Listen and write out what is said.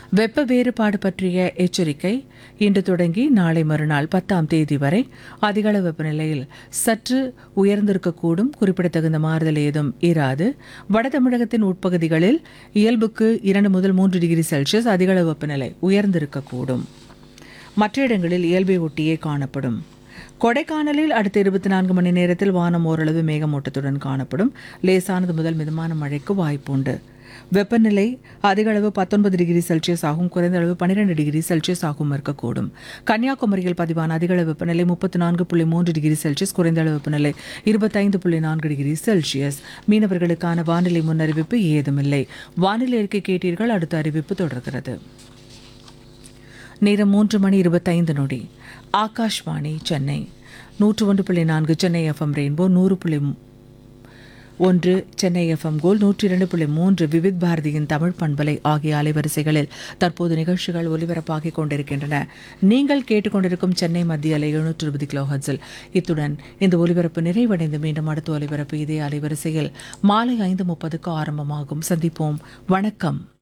வெப்ப வேறுபாடு பற்றிய எச்சரிக்கை இன்று தொடங்கி நாளை மறுநாள் பத்தாம் தேதி வரை அதிகளவு வெப்பநிலையில் சற்று உயர்ந்திருக்கக்கூடும் குறிப்பிடத்தகுந்த மாறுதல் ஏதும் இராது வட தமிழகத்தின் உட்பகுதிகளில் இயல்புக்கு இரண்டு முதல் மூன்று டிகிரி செல்சியஸ் அதிகளவு வெப்பநிலை உயர்ந்திருக்கக்கூடும் மற்ற இடங்களில் இயல்பை ஒட்டியே காணப்படும் கொடைக்கானலில் அடுத்த இருபத்தி நான்கு மணி நேரத்தில் வானம் ஓரளவு மேகமூட்டத்துடன் காணப்படும் லேசானது முதல் மிதமான மழைக்கு வாய்ப்புண்டு வெப்பநிலை அதிக அளவு பத்தொன்பது டிகிரி செல்சியஸ் ஆகும் குறைந்த அளவு பன்னிரெண்டு டிகிரி செல்சியஸ் ஆகும் இருக்கக்கூடும் கன்னியாகுமரியில் பதிவான அதிக அளவு வெப்பநிலை முப்பத்தி நான்கு புள்ளி மூன்று டிகிரி செல்சியஸ் குறைந்த அளவு வெப்பநிலை இருபத்தைந்து புள்ளி நான்கு டிகிரி செல்சியஸ் மீனவர்களுக்கான வானிலை முன்னறிவிப்பு ஏதுமில்லை வானிலை அறிக்கை கேட்டீர்கள் அடுத்த அறிவிப்பு தொடர்கிறது நேரம் மூன்று மணி இருபத்தைந்து நொடி ஆகாஷ்வாணி சென்னை நூற்று ஒன்று புள்ளி நான்கு சென்னை எஃப்எம் ரெயின்போ நூறு புள்ளி மு- ஒன்று சென்னை எஃப்எம் கோல் நூற்றி இரண்டு புள்ளி மூன்று விவித் பாரதியின் தமிழ் பண்பலை ஆகிய அலைவரிசைகளில் தற்போது நிகழ்ச்சிகள் ஒலிபரப்பாகிக் கொண்டிருக்கின்றன நீங்கள் கேட்டுக்கொண்டிருக்கும் சென்னை மத்திய அலை எழுநூற்று இருபது கிலோ ஹர்ட்ஸில் இத்துடன் இந்த ஒலிபரப்பு நிறைவடைந்து மீண்டும் அடுத்த ஒலிபரப்பு இதே அலைவரிசையில் மாலை ஐந்து முப்பதுக்கு ஆரம்பமாகும் சந்திப்போம் வணக்கம்